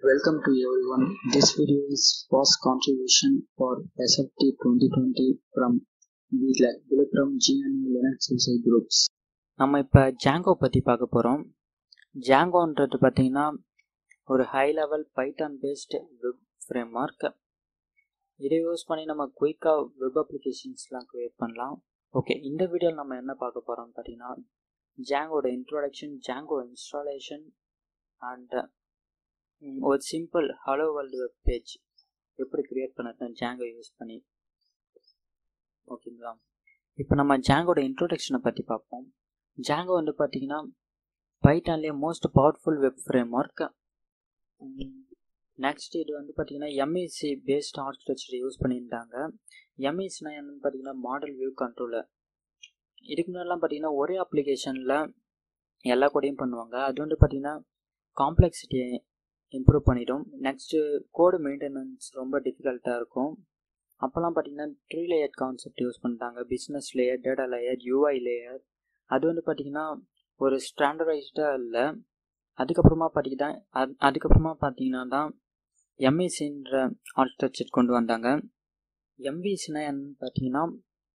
Welcome to everyone. This video is first contribution for SFT 2020 from VLAN, Vilupuram GNU Linux user groups. நம்ம இப்போ Django பற்றி பார்க்க போகிறோம் ஜாங்கோன்றது பார்த்தீங்கன்னா ஒரு high level Python based web framework இதை யூஸ் பண்ணி நம்ம குயிக்காக வெப் அப்ளிகேஷன்ஸ்லாம் க்ரியேட் பண்ணலாம் ஓகே இந்த வீடியோவில் நம்ம என்ன பார்க்க போகிறோம்னு பார்த்தீங்கன்னா ஜாங்கோட இன்ட்ரோடக்ஷன் ஜாங்கோ இன்ஸ்டாலேஷன் அண்ட் ஒரு simple hello world web page எப்படி க்ரியேட் பண்ணுறது ஜாங்கோ யூஸ் பண்ணி ஓகேங்களா இப்போ நம்ம ஜாங்கோட இன்ட்ரோடக்ஷனை பற்றி பார்ப்போம் ஜாங்கோ வந்து பார்த்தீங்கன்னா பைத்தான்லேயே most powerful web framework next இது வந்து பார்த்தீங்கன்னா எம்இசி பேஸ்ட் ஆர்கிடெக்சர் யூஸ் பண்ணியிருந்தாங்க எம்இசினா என்னன்னு பார்த்தீங்கன்னா மாடல் வியூ கண்ட்ரோலர் இதுக்கு முன்னாடிலாம் பார்த்தீங்கன்னா ஒரே அப்ளிகேஷனில் எல்லா கூடயும் பண்ணுவாங்க அது வந்து பார்த்தீங்கன்னா காம்ப்ளெக்சிட்டியை இம்ப்ரூவ் பண்ணிடும் நெக்ஸ்ட்டு கோடு மெயின்டெனன்ஸ் ரொம்ப டிஃபிகல்ட்டாக இருக்கும் அப்போல்லாம் பார்த்தீங்கன்னா த்ரீ லேயர் கான்செப்ட் யூஸ் பண்ணிட்டாங்க business layer data layer UI layer அது வந்து பார்த்திங்கன்னா ஒரு ஸ்டாண்டர்டைஸ்டாக இல்லை அதுக்கப்புறமா பார்த்தீங்கன்னா அது அதுக்கப்புறமா பார்த்தீங்கன்னா தான் எம்இசின்ற ஆர்கிடெக்சர் கொண்டு வந்தாங்க எம்விசினா என்னன்னு பார்த்தீங்கன்னா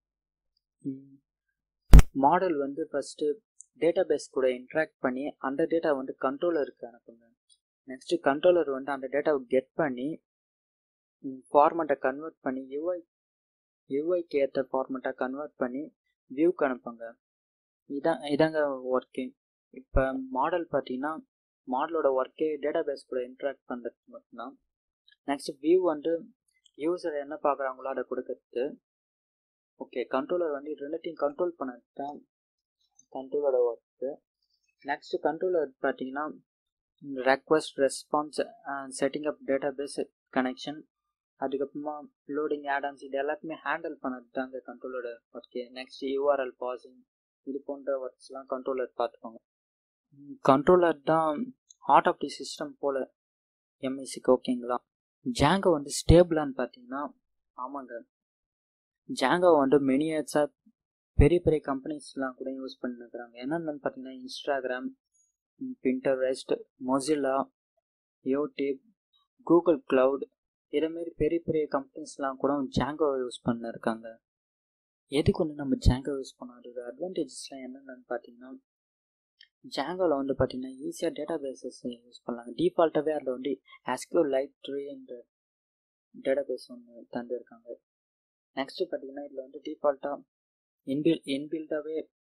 மாடல் வந்து ஃபஸ்ட்டு டேட்டா பேஸ் கூட இன்ட்ராக்ட் பண்ணி அந்த டேட்டா வந்து கண்ட்ரோலருக்கு அனுப்புங்க நெக்ஸ்ட்டு கண்ட்ரோலர் வந்து அந்த டேட்டாவை கெட் பண்ணி ஃபார்மெட்டை கன்வெர்ட் பண்ணி யூஐ யூஐக்கு ஏற்ற ஃபார்மெட்டை கன்வெர்ட் பண்ணி வியூக்கு அனுப்புங்க இதான் இதாங்க ஒர்க்கிங் இப்போ மாடல் பார்த்தீங்கன்னா மாடலோட ஒர்க்கே டேட்டா பேஸ் கூட இன்ட்ராக்ட் பண்ணுறது மட்டும்தான் நெக்ஸ்ட் வியூ வந்து யூசர் என்ன பார்க்குறாங்களோ அதை கொடுக்கறது ஓகே கண்ட்ரோலர் வந்து ரெண்டுத்தையும் கண்ட்ரோல் பண்ணது தான் கண்ட்ரோலோட ஒர்க்கு நெக்ஸ்ட் கண்ட்ரோலர் பார்த்தீங்கன்னா request response setting up database connection அதுக்கப்புறமா லோடிங் ஆடான்ஸ் இது எல்லாத்தையுமே ஹேண்டில் பண்ணது தான் இந்த கண்ட்ரோலோட ஒர்க்கு நெக்ஸ்ட் யூஆர்எல் பாசிங் இது போன்ற ஒர்க்ஸ்லாம் கண்ட்ரோலர் பார்த்துக்கோங்க கண்ட்ரோலர் தான் ஹார்ட் ஆஃப் தி சிஸ்டம் போல் எம்எஸ்சிக்கு ஓகேங்களா ஜாங்கோ வந்து ஸ்டேபிளான்னு பார்த்தீங்கன்னா ஆமாங்க ஜாங்கோ வந்து மெனி இயர்ஸாக பெரிய பெரிய கம்பெனிஸ்லாம் கூட யூஸ் பண்ணிருக்கிறாங்க என்னென்னு பார்த்தீங்கன்னா Instagram Pinterest Mozilla YouTube Google cloud இதேமாரி பெரிய பெரிய கம்பெனிஸ்லாம் கூட ஜாங்கோ யூஸ் பண்ணிருக்காங்க எதுக்கு வந்து நம்ம ஜாங்கோ யூஸ் பண்ணோம் அட்வான்டேஜஸ்லாம் என்னென்னு பார்த்தீங்கன்னா ஜாங்கோவில் வந்து பார்த்தீங்கன்னா ஈஸியாக டேட்டா பேசஸ் யூஸ் பண்ணலாம் டிஃபால்ட்டாகவே அதில் வந்து ஆஸ்கியூ லைட் ட்ரீன்ற டேட்டா பேஸ் ஒன்று தந்துருக்காங்க நெக்ஸ்ட்டு பார்த்தீங்கன்னா இதில் வந்து டிஃபால்ட்டாக இன்பில் இன்பில்டாகவே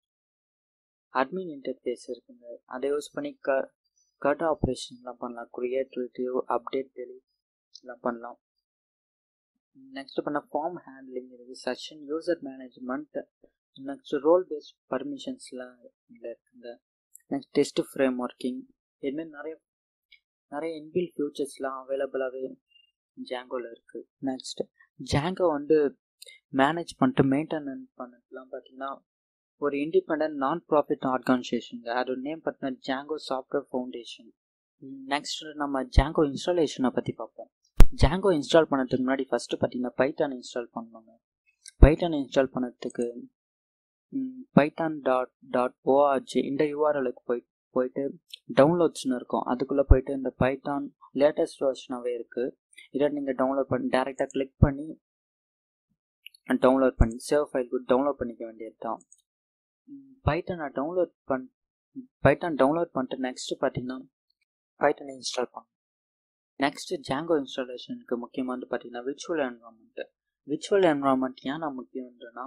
அட்மின் இன்டர்ஃபேஸ் இருக்குங்க அதை யூஸ் பண்ணி க கட் ஆப்ரேஷன்லாம் பண்ணலாம் க்ரியேட் ரிவ்யூ அப்டேட் டெலிட் எல்லாம் பண்ணலாம் நெக்ஸ்ட் பண்ண ஃபார்ம் ஹேண்ட்லிங் இருக்குது session user management next role based பர்மிஷன்ஸ்லாம் இதில் இருக்குங்க நெக்ஸ்ட் டெஸ்ட் ஃப்ரேம் ஒர்க்கிங் இதுமாரி நிறைய நிறைய இன்பில் ஃபியூச்சர்ஸ்லாம் அவைலபிளாகவே ஜாங்கோவில் இருக்குது நெக்ஸ்ட் ஜாங்கோ வந்து மேனேஜ் பண்ணிட்டு மெயின்டெனன்ஸ் பண்ணதுலாம் பார்த்தீங்கன்னா ஒரு இண்டிபெண்ட் நான் ப்ராஃபிட் ஆர்கனைசேஷனுங்க அதோட நேம் பார்த்தீங்கன்னா ஜாங்கோ சாஃப்ட்வேர் ஃபவுண்டேஷன் நெக்ஸ்ட் நம்ம ஜாங்கோ இன்ஸ்டாலேஷனை பற்றி பார்ப்போம் ஜாங்கோ இன்ஸ்டால் பண்ணதுக்கு முன்னாடி ஃபஸ்ட்டு பார்த்தீங்கன்னா பைத்தான் இன்ஸ்டால் பண்ணணுங்க பைத்தான் இன்ஸ்டால் பண்ணதுக்கு பைத்தான் டாட் டாட் ஓஆர்ஜி இந்த யூஆர்எலுக்கு போய் போயிட்டு டவுன்லோட்ஸ்னு இருக்கும் அதுக்குள்ளே போயிட்டு இந்த பைத்தான் லேட்டஸ்ட் வெர்ஷனாகவே இருக்குது இதை நீங்கள் டவுன்லோட் பண்ணி டேரெக்டாக கிளிக் பண்ணி டவுன்லோட் பண்ணி சேவ் ஃபைல் கூட டவுன்லோட் பண்ணிக்க வேண்டியது தான் பைத்தானை டவுன்லோட் பண் பைத்தான் டவுன்லோட் பண்ணிட்டு நெக்ஸ்ட்டு பார்த்தீங்கன்னா பைத்தனை இன்ஸ்டால் பண்ணணும் நெக்ஸ்ட்டு ஜாங்கோ இன்ஸ்டாலேஷனுக்கு முக்கியமாக வந்து பார்த்தீங்கன்னா விர்ச்சுவல் என்வரான்மெண்ட்டு விர்ச்சுவல் என்வரான்மெண்ட் ஏன் நான் முக்கியம்ன்றனா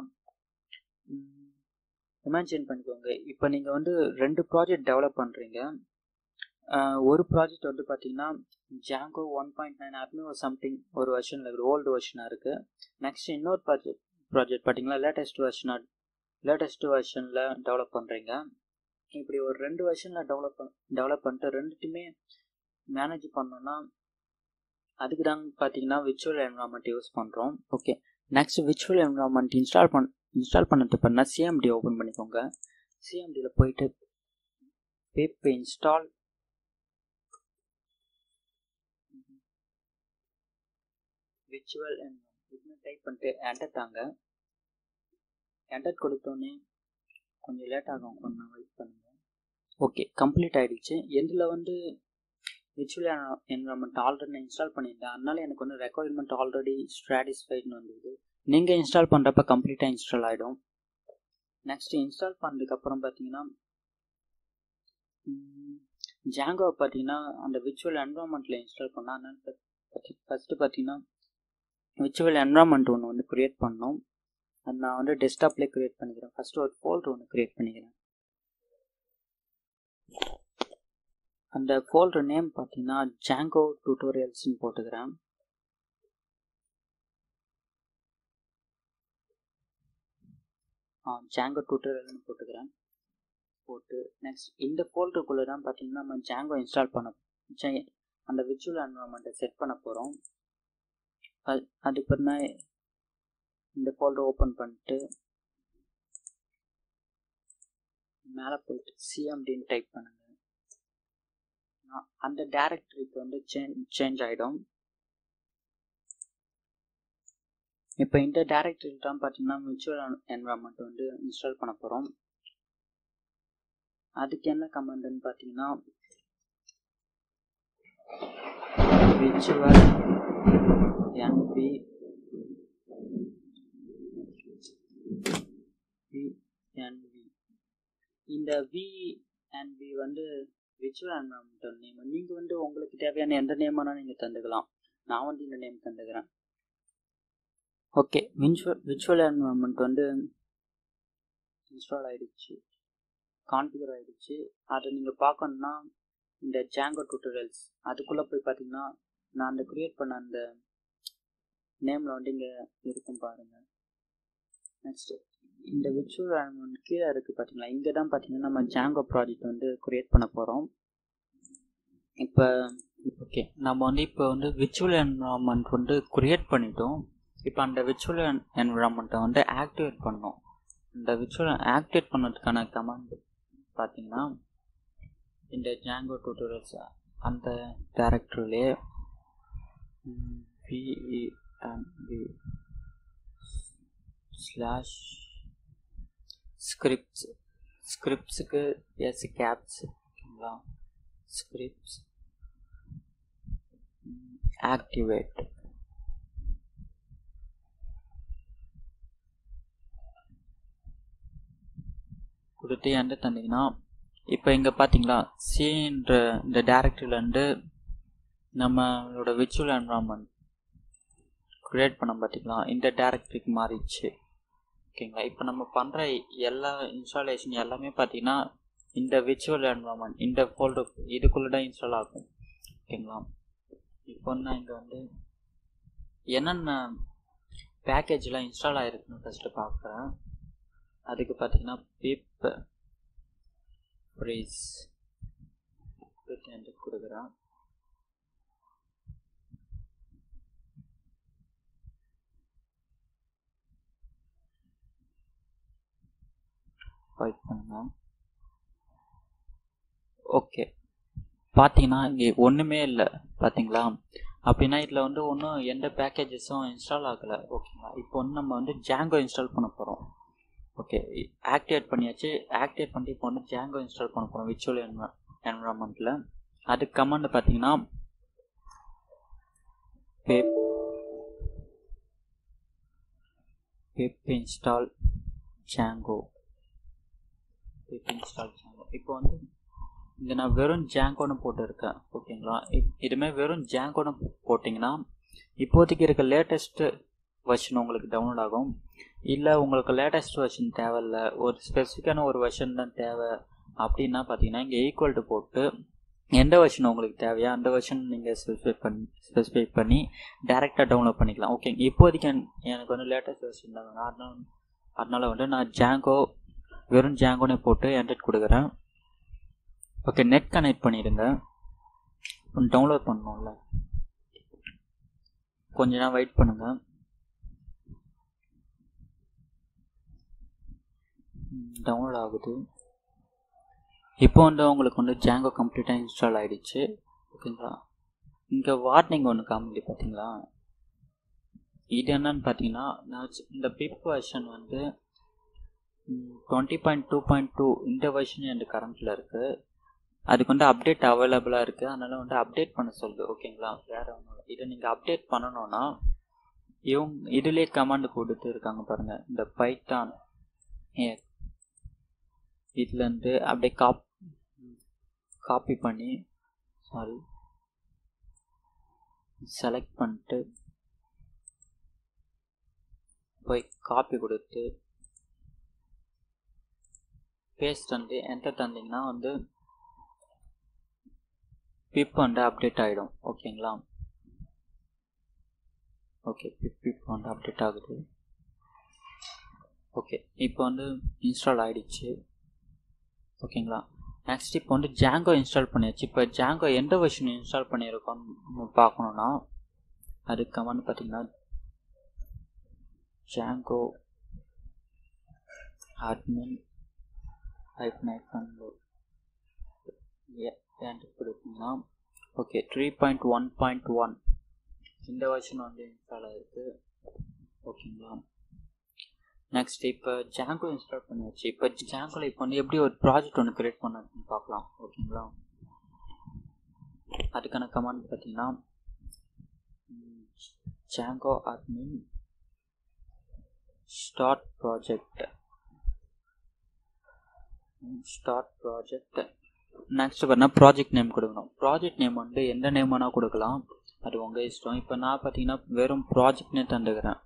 இமேஜின் பண்ணிக்கோங்க இப்போ நீங்கள் வந்து ரெண்டு ப்ராஜெக்ட் டெவலப் பண்ணுறீங்க ஒரு ப்ராஜெக்ட் வந்து பார்த்தீங்கன்னா ஜாங்கோ ஒன் பாயிண்ட் நைன் அட்மியோ சம்திங் ஒரு வெர்ஷனில் இருக்குது ஓல்டு வெர்ஷனாக இருக்குது நெக்ஸ்ட் இன்னொரு ப்ராஜெக்ட் ப்ராஜெக்ட் பார்த்தீங்கன்னா லேட்டஸ்ட் வெர்ஷனாக லேட்டஸ்ட் வெர்ஷனில் டெவலப் பண்ணுறீங்க இப்படி ஒரு ரெண்டு வெர்ஷனில் டெவலப் பண் டெவலப் பண்ணிட்டு ரெண்டுத்தையுமே மேனேஜ் பண்ணோன்னா அதுக்கு தான் பார்த்தீங்கன்னா விர்ச்சுவல் என்வரான்மெண்ட் யூஸ் பண்ணுறோம் okay next virtual environment install பண் இன்ஸ்டால் பண்ணது பண்ணால் சிஎம்டி ஓப்பன் பண்ணிக்கோங்க சிஎம்டியில் போயிட்டு pip install virtual environment type பண்ணிட்டு என்டர் தாங்க என்டர் கொடுத்தோன்னே கொஞ்சம் லேட் ஆகும் கொஞ்சம் வெயிட் பண்ணுங்க ஓகே கம்ப்ளீட் ஆகிடுச்சு எதில் வந்து விர்ச்சுவல் என்வரான்மெண்ட் ஆல்ரெடி நான் இன்ஸ்டால் பண்ணியிருந்தேன் அதனால எனக்கு வந்து ரெக்குவயர்மெண்ட் ஆல்ரெடி ஸ்ட்ராடிஸ்ஃபைட்னு வந்தது நீங்கள் இன்ஸ்டால் பண்ணுறப்ப கம்ப்ளீட்டாக இன்ஸ்டால் ஆகிடும் நெக்ஸ்ட் இன்ஸ்டால் பண்ணதுக்கப்புறம் பார்த்தீங்கன்னா ஜாங்கோ பார்த்தீங்கன்னா அந்த விர்ச்சுவல் என்வரான்மெண்ட்டில் இன்ஸ்டால் பண்ணால் அதனால ஃபஸ்ட்டு பார்த்தீங்கன்னா விர்ச்சுவல் என்வரான்மெண்ட் ஒன்று வந்து க்ரியேட் பண்ணோம் அது நான் வந்து டெஸ்க்டாப்லேயே க்ரியேட் பண்ணிக்கிறேன் ஃபஸ்ட்டு ஒரு ஃபோல்டர் ஒன்று க்ரியேட் பண்ணிக்கிறேன் அந்த ஃபோல்டர் நேம் பார்த்தீங்கன்னா ஜாங்கோ டியூட்டோரியல்ஸ்னு போட்டுக்கிறேன் ஜாங்கோ டியூட்டோரியல்னு போட்டுக்கிறேன் போட்டு நெக்ஸ்ட் இந்த ஃபோல்டருக்குள்ளே தான் பார்த்தீங்கன்னா நம்ம ஜாங்கோ இன்ஸ்டால் பண்ண அந்த விர்ச்சுவல் என்வரான்மெண்ட்டை செட் பண்ண போகிறோம் அது அதுக்கு தான் இந்த ஃபோல்டர் ஓப்பன் பண்ணிட்டு மேலே போயிட்டு சிஎம்டின்னு டைப் பண்ணுங்க அந்த டேரக்டரிக்கு வந்து சேஞ்ச் சேஞ்ச் ஆகிடும் இப்போ இந்த டேரக்டரியில் தான் பார்த்தீங்கன்னா விர்ச்சுவல் என்வரான்மெண்ட் வந்து இன்ஸ்டால் பண்ண போகிறோம் அதுக்கு என்ன கமெண்ட்னு பார்த்தீங்கன்னா விர்ச்சுவல் என்பி விஎன்வி இந்த விஎன்பி வந்து விர்ச்சுவல் என்வரான்மெண்ட் நேம் நீங்கள் வந்து உங்களுக்கு தேவையான எந்த நேம் வேணால் நீங்கள் தந்துக்கலாம் நான் வந்து இந்த நேம் தந்துக்கிறேன் ஓகே விர்ச்சுவல் விர்ச்சுவல் என்வரான்மெண்ட் வந்து இன்ஸ்டால் ஆகிடுச்சு கான்ஃபிகர் ஆகிடுச்சு அதை நீங்கள் பார்க்கணுன்னா இந்த ஜாங்கோ டியூட்டோரியல்ஸ் அதுக்குள்ளே போய் பார்த்தீங்கன்னா நான் அந்த க்ரியேட் பண்ண அந்த நேமில் வந்து இங்கே இருக்கும் பாருங்கள் நெக்ஸ்ட்டு இந்த விர்ச்சுவல் என்வரான்மெண்ட் கீழே இருக்குது பார்த்தீங்களா இங்கே தான் பார்த்தீங்கன்னா நம்ம ஜாங்கோ ப்ராஜெக்ட் வந்து க்ரியேட் பண்ண போகிறோம் இப்போ ஓகே நம்ம வந்து இப்போ வந்து விர்ச்சுவல் என்வரான்மெண்ட் வந்து க்ரியேட் பண்ணிட்டோம் இப்போ அந்த விர்ச்சுவல் என்வரான்மெண்ட்டை வந்து ஆக்டிவேட் பண்ணோம் இந்த விர்ச்சுவல் ஆக்டிவேட் பண்ணதுக்கான கமாண்ட் பார்த்தீங்கன்னா இந்த ஜாங்கோ டியூட்டோரியல்ஸ் அந்த டேரக்டர்லேயே விஇஎன்பி ஸ்லாஷ் ஸ்கிரிப்ட்ஸ் ஸ்கிரிப்ட்ஸுக்கு எஸ் கேப்ஸ் ஓகேங்களா ஸ்கிரிப்ட்ஸ் ஆக்டிவேட் கொடுத்து என்ட தந்தீங்கன்னா இப்போ இங்கே பார்த்தீங்களா சின்ற இந்த டேரக்டரியிலேருந்து நம்மளோட விர்ச்சுவல் என்வரான்மெண்ட் க்ரியேட் பண்ண பார்த்தீங்களா இந்த டேரக்டரிக்கு மாறிடுச்சு ஓகேங்களா இப்போ நம்ம பண்ணுற எல்லா இன்ஸ்டாலேஷன் எல்லாமே பார்த்தீங்கன்னா இந்த விர்ச்சுவல் என்வரான்மெண்ட் இந்த ஃபோல்டர் இதுக்குள்ளே தான் இன்ஸ்டால் ஆகும் ஓகேங்களா இப்போ நான் இங்கே வந்து என்னென்ன பேக்கேஜ்லாம் இன்ஸ்டால் ஆகிருக்குன்னு ஃபஸ்ட்டு பார்க்குறேன் அதுக்கு பார்த்தீங்கன்னா பிப் ப்ரைஸ் கொடுக்குறேன் வெயிட் பண்ணுங்க ஓகே பார்த்தீங்கன்னா இங்கே ஒன்றுமே இல்லை பார்த்தீங்களா அப்படின்னா இதில் வந்து ஒன்றும் எந்த பேக்கேஜஸும் இன்ஸ்டால் ஆகலை ஓகேங்களா இப்போ வந்து நம்ம வந்து ஜாங்கோ இன்ஸ்டால் பண்ண போகிறோம் ஓகே ஆக்டிவேட் பண்ணியாச்சு ஆக்டிவேட் பண்ணிட்டு இப்போ வந்து ஜாங்கோ இன்ஸ்டால் பண்ண போகிறோம் விர்ச்சுவல் என்வ என்வரான்மெண்ட்டில் அதுக்கு கமாண்ட் பார்த்தீங்கன்னா pip pip install Django pip install Django இப்போ வந்து இங்கே நான் வெறும் ஜாங்கோன்னு போட்டுருக்கேன் ஓகேங்களா இதுமே வெறும் ஜாங்கோன்னு போட்டிங்கன்னா இப்போதைக்கு இருக்க லேட்டஸ்ட்டு வெர்ஷன் உங்களுக்கு டவுன்லோட் ஆகும் இல்லை உங்களுக்கு லேட்டஸ்ட் வெர்ஷன் தேவையில்ல ஒரு ஸ்பெசிஃபிக்கான ஒரு வெர்ஷன் தான் தேவை அப்படின்னா பார்த்தீங்கன்னா இங்கே ஈக்குவல் டு போட்டு எந்த வெர்ஷன் உங்களுக்கு தேவையோ அந்த வெர்ஷன் நீங்கள் ஸ்பெசிஃபை பண்ணி ஸ்பெசிஃபை பண்ணி டேரெக்டாக டவுன்லோட் பண்ணிக்கலாம் ஓகே இப்போதைக்கு எனக்கு வந்து லேட்டஸ்ட் வெர்ஷன் தான் அதனால அதனால் வந்து நான் ஜாங்கோ வெறும் ஜாங்கோனே போட்டு என்டர் கொடுக்குறேன் ஓகே நெட் கனெக்ட் பண்ணிடுங்க டவுன்லோட் பண்ணணும்ல கொஞ்ச நேரம் வெயிட் பண்ணுங்கள் டவுன்லோட் ஆகுது இப்போ வந்து உங்களுக்கு வந்து ஜாங்கோ கம்ப்ளீட்டாக இன்ஸ்டால் ஆகிடுச்சு ஓகேங்களா இங்கே வார்னிங் ஒன்று காமிக்குது பார்த்தீங்களா இது என்னன்னு பார்த்தீங்கன்னா நான் இந்த பிப் வெர்ஷன் வந்து twenty point two point two இந்த வெர்ஷன் என் கரண்ட்டில் இருக்குது அதுக்கு வந்து அப்டேட் அவைலபிளாக இருக்குது அதனால் வந்து அப்டேட் பண்ண சொல்லுது ஓகேங்களா வேறு ஒன்றும் இல்லை இதை நீங்கள் அப்டேட் பண்ணணும்னா இவங்க இதுலேயே கமாண்ட் கொடுத்து இருக்காங்க பாருங்கள் இந்த பைத்தான் இதுலேருந்து அப்படியே காப் காப்பி பண்ணி சாரி செலக்ட் பண்ணிட்டு போய் காப்பி கொடுத்து பேஸ்ட் வந்து என்டர் தந்தீங்கன்னா வந்து பிப் வந்து அப்டேட் ஆகிடும் ஓகேங்களா ஓகே பிப் பிப் வந்து அப்டேட் ஆகுது ஓகே இப்போ வந்து இன்ஸ்டால் ஆகிடுச்சு ஓகேங்களா நெக்ஸ்ட் இப்போ வந்து ஜாங்கோ இன்ஸ்டால் பண்ணியாச்சு இப்போ ஜாங்கோ எந்த வெர்ஷன் இன்ஸ்டால் பண்ணியிருக்கோம்னு பார்க்கணுன்னா அதுக்கு கமெண்ட் பார்த்தீங்கன்னா ஜாங்கோ அட்மின் ஹைஃபன் ஹைஃபன் ஏன்ட்டு கொடுத்தீங்கன்னா okay three point one point one இந்த வருஷன் வந்து இன்ஸ்டால் ஆகிருக்கு ஓகேங்களா நெக்ஸ்ட் இப்போ ஜாங்கோ இன்ஸ்டால் பண்ணியாச்சு இப்போ ஜாங்கோவில் இப்போ வந்து எப்படி ஒரு ப்ராஜெக்ட் ஒன்று கிரியேட் பண்ணதுன்னு பார்க்கலாம் ஓகேங்களா அதுக்கான கமாண்ட் பார்த்தீங்கன்னா Django admin start project start project next பார்த்தீங்கன்னா ப்ராஜெக்ட் நேம் கொடுக்கணும் ப்ராஜெக்ட் நேம் வந்து எந்த நேம் வேணால் கொடுக்கலாம் அது உங்கள் இஷ்டம் இப்போ நான் பார்த்தீங்கன்னா வெறும் ப்ராஜெக்ட்னே தந்துக்கிறேன்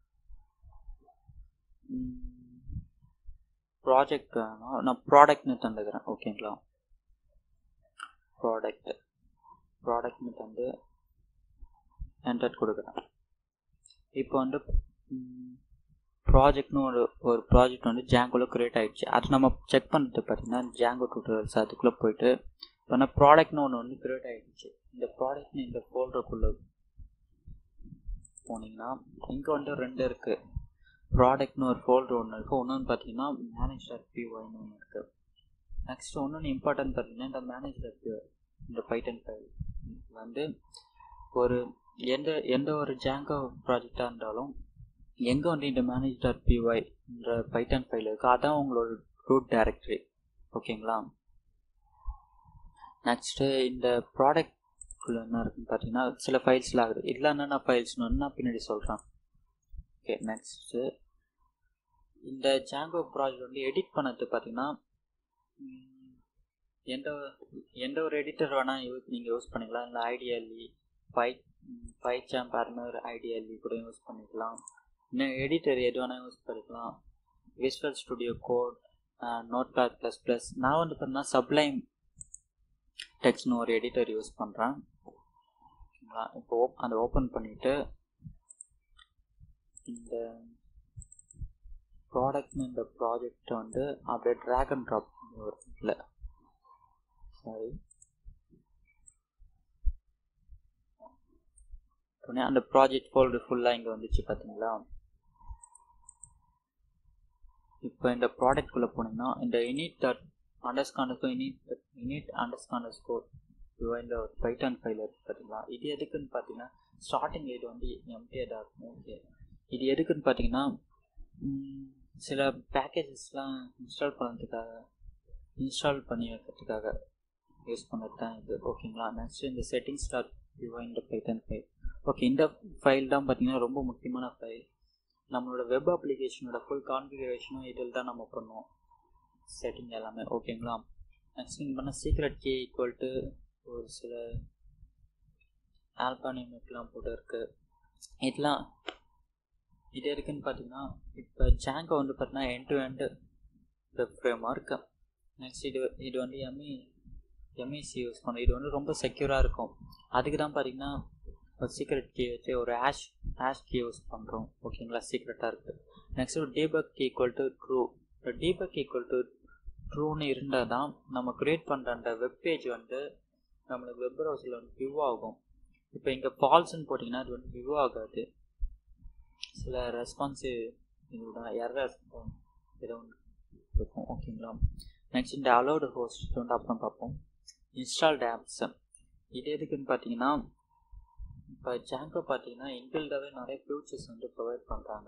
ப்ராஜெக்ட் நான் ப்ராடக்ட்னு தந்துக்கிறேன் ஓகேங்களா ப்ராடக்ட் ப்ராடக்ட்னு தந்து என்டர் கொடுக்குறேன் இப்போ வந்து ப்ராஜெக்ட்னு ஒரு ஒரு ப்ராஜெக்ட் வந்து ஜாங்கோவில் க்ரியேட் ஆகிடுச்சு அது நம்ம செக் பண்ணுறது பார்த்தீங்கன்னா ஜாங்கோ டூட்டோரியல்ஸ் அதுக்குள்ளே போயிட்டு இப்போ நான் ப்ராடக்ட்னு ஒன்று வந்து க்ரியேட் ஆகிடுச்சு இந்த ப்ராடக்ட்னு இந்த ஃபோல்டருக்குள்ளே போனீங்கன்னா இங்கே வந்து ரெண்டு இருக்குது ப்ராடக்ட்னு ஒரு ஃபோல்டர் ஒன்று இருக்குது ஒன்று பார்த்தீங்கன்னா மேனேஜர் பிஒய்னு ஒன்று இருக்குது நெக்ஸ்ட் ஒன்று இம்பார்ட்டன்ட் பார்த்தீங்கன்னா இந்த மேனேஜர் இந்த பைட்டன் ஃபைல் வந்து ஒரு எந்த எந்த ஒரு ஜாங்கோ ப்ராஜெக்டாக இருந்தாலும் எங்கே வந்து இந்த மேனேஜர் பிஒய் என்ற பைட்டன் ஃபைல் இருக்குது அதான் உங்களோட ரூட் டைரக்டரி ஓகேங்களா நெக்ஸ்ட்டு இந்த ப்ராடக்ட்குள்ளே என்ன இருக்குன்னு பார்த்தீங்கன்னா சில ஃபைல்ஸில் ஆகுது இதில் என்னென்ன ஃபைல்ஸ்னு நான் பின்னாடி சொல்கிறேன் ஓகே நெக்ஸ்ட்டு இந்த ஜாங்கோ ப்ராஜெக்ட் வந்து எடிட் பண்ணது பார்த்தீங்கன்னா எந்த எந்த ஒரு எடிட்டர் வேணால் யூஸ் நீங்கள் யூஸ் பண்ணிக்கலாம் இல்லை ஐடியல்லி ஃபை ஃபை சாம்ப் அது மாதிரி ஐடியல்லி கூட யூஸ் பண்ணிக்கலாம் இன்னும் எடிட்டர் எது வேணால் யூஸ் பண்ணிக்கலாம் visual studio code notepad plus plus நான் வந்து பார்த்தீங்கன்னா சப்ளைம் டெக்ஸ்ட்னு ஒரு எடிட்டர் யூஸ் பண்ணுறேன் ஓகேங்களா இப்போ அதை ஓப்பன் பண்ணிவிட்டு இந்த ப்ராடக்ட்னு இந்த ப்ராஜெக்டை வந்து அப்படியே ட்ராக் அண்ட் ட்ராப் பண்ணி ஒரு இல்லை சாரி அந்த ப்ராஜெக்ட் ஃபோல்டர் ஃபுல்லாக இங்கே வந்துச்சு பார்த்தீங்களா இப்போ இந்த ப்ராடக்ட்குள்ளே போனீங்கன்னா இந்த init dot underscore underscore init init underscore இந்த ஒரு பைட்டான் ஃபைல் இருக்குது பார்த்தீங்களா இது எதுக்குன்னு பார்த்தீங்கன்னா ஸ்டார்டிங் இது வந்து எம்டியாக இருக்கும் ஓகே இது எதுக்குன்னு பார்த்தீங்கன்னா சில பேக்கேஜஸ்லாம் இன்ஸ்டால் பண்ணுறதுக்காக இன்ஸ்டால் பண்ணி வைக்கிறதுக்காக யூஸ் பண்ணுறது தான் இது ஓகேங்களா நெக்ஸ்ட் இந்த செட்டிங்ஸ் டாட் இந்த பைட்டன் ஃபைல் ஓகே இந்த ஃபைல் தான் பார்த்தீங்கன்னா ரொம்ப முக்கியமான ஃபைல் நம்மளோட வெப் அப்ளிகேஷனோட ஃபுல் கான்ஃபிகரேஷனும் இதில் தான் நம்ம பண்ணுவோம் செட்டிங் எல்லாமே ஓகேங்களா நெக்ஸ்ட் நீங்கள் பண்ண சீக்ரெட் கீ ஈக்குவல் டு ஒரு சில ஆல்பானிமெட்லாம் போட்டு இருக்கு இதெல்லாம் இது எதுக்குன்னு பார்த்தீங்கன்னா இப்போ ஜாங்கோ வந்து பார்த்தீங்கன்னா end to end web framework next இது இது வந்து எம்இ எம்இசி யூஸ் பண்ணும் இது வந்து ரொம்ப செக்யூராக இருக்கும் அதுக்கு தான் பார்த்தீங்கன்னா ஒரு சீக்ரெட் கீ வச்சு ஒரு ஹேஷ் ஹேஷ் கீ யூஸ் பண்ணுறோம் ஓகேங்களா சீக்ரெட்டாக இருக்குது நெக்ஸ்ட் ஒரு டீபக் ஈக்குவல் டு ட்ரூ இப்போ டீபக் ஈக்குவல் டு ட்ரூன்னு இருந்தால் தான் நம்ம க்ரியேட் பண்ணுற அந்த வெப் பேஜ் வந்து நம்மளுக்கு வெப் ப்ரௌசரில் வந்து வியூ ஆகும் இப்போ இங்கே ஃபால்ஸ்ன்னு போட்டிங்கன்னா அது வந்து வியூ ஆகாது சில ரெஸ்பான்சிவ் இதோட எரர் ரெஸ்பான்ஸ் ஏதோ ஒன்று இருக்கும் ஓகேங்களா நெக்ஸ்ட் இந்த அலோடு ஹோஸ்ட் வந்து அப்புறம் பார்ப்போம் இன்ஸ்டால்ட் ஆப்ஸ் இது எதுக்குன்னு பார்த்தீங்கன்னா இப்போ ஜாங்கோ பார்த்தீங்கன்னா இன்பில்டாகவே நிறைய ஃபியூச்சர்ஸ் வந்து ப்ரொவைட் பண்ணுறாங்க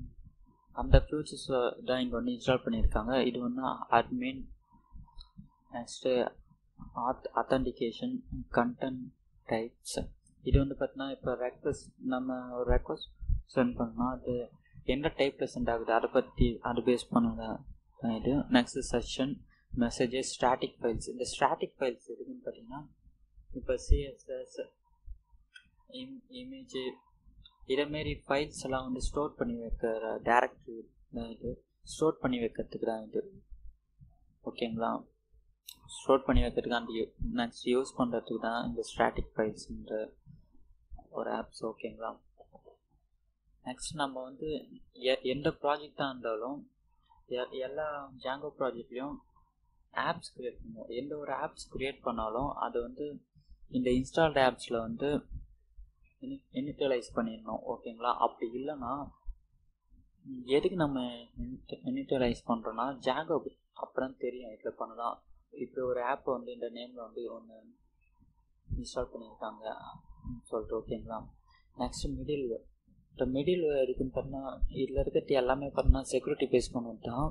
அந்த ஃபியூச்சர்ஸ் தான் இங்கே வந்து இன்ஸ்டால் பண்ணியிருக்காங்க இது வந்து admin next auth authentication content types இது வந்து பார்த்தீங்கன்னா இப்போ ரெக்வஸ்ட் நம்ம ஒரு ரெக்வஸ்ட் சென்ட் பண்ணோம்னா அது எந்த டைப்பில் சென்ட் ஆகுது அதை பற்றி அது பேஸ் பண்ணுங்க இது next session messages static files இந்த ஸ்டாட்டிக் ஃபைல்ஸ் எதுக்குன்னு பார்த்தீங்கன்னா இப்போ சிஎஸ்எஸ் இம் இமேஜ் இதேமாரி ஃபைல்ஸ் எல்லாம் வந்து ஸ்டோர் பண்ணி வைக்கிற டேரக்டரி இது ஸ்டோர் பண்ணி வைக்கிறதுக்கு தான் இது ஓகேங்களா ஸ்டோர் பண்ணி வைக்கிறதுக்கு அந்த நெக்ஸ்ட் யூஸ் பண்ணுறதுக்கு தான் இந்த ஸ்டாட்டிக் ஃபைல்ஸ்ன்ற ஒரு ஆப்ஸ் ஓகேங்களா நெக்ஸ்ட் நம்ம வந்து எ எந்த ப்ராஜெக்டாக இருந்தாலும் எல்லா ஜாங்கோ ப்ராஜெக்ட்லேயும் ஆப்ஸ் க்ரியேட் பண்ணுவோம் எந்த ஒரு ஆப்ஸ் க்ரியேட் பண்ணாலும் அது வந்து இந்த இன்ஸ்டால்டு ஆப்ஸில் வந்து இனிஷியலைஸ் பண்ணிடணும் ஓகேங்களா அப்படி இல்லைன்னா எதுக்கு நம்ம இனிஷியலைஸ் பண்ணுறோன்னா ஜாங்கோ அப்புறம் தெரியும் இதில் பண்ணலாம் இப்போ ஒரு ஆப் வந்து இந்த நேமில் வந்து ஒன்று இன்ஸ்டால் பண்ணியிருக்காங்க சொல்லிட்டு ஓகேங்களா நெக்ஸ்ட் மிடில் இப்போ மிடில் இருக்குன்னு பார்த்தீங்கன்னா இதில் இருக்கிறது எல்லாமே பார்த்தீங்கன்னா செக்யூரிட்டி பேஸ் பண்ணி தான்